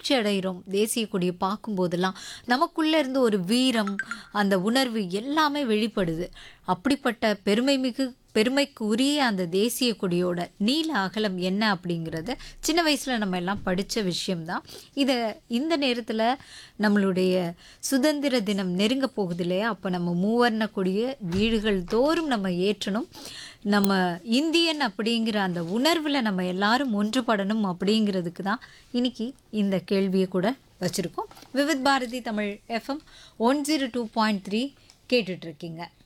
மகிழ்ச்சி அடைகிறோம் தேசிய கொடியை பார்க்கும்போதெல்லாம் நமக்குள்ளே இருந்து ஒரு வீரம் அந்த உணர்வு எல்லாமே வெளிப்படுது அப்படிப்பட்ட பெருமை மிகு பெருமைக்கு உரிய அந்த தேசிய கொடியோட நீல அகலம் என்ன அப்படிங்கிறத சின்ன வயசில் நம்ம எல்லாம் படித்த விஷயம்தான் இதை இந்த நேரத்தில் நம்மளுடைய சுதந்திர தினம் நெருங்க போகுது இல்லையா அப்போ நம்ம மூவர்ண கொடியை வீடுகள் தோறும் நம்ம ஏற்றணும் நம்ம இந்தியன் அப்படிங்கிற அந்த உணர்வில் நம்ம எல்லாரும் ஒன்றுபடணும் அப்படிங்கிறதுக்கு தான் இன்னைக்கு இந்த கேள்வியை கூட வச்சுருக்கோம் Vividh Bharati Tamil FM one zero two point three கேட்டுட்ருக்கீங்க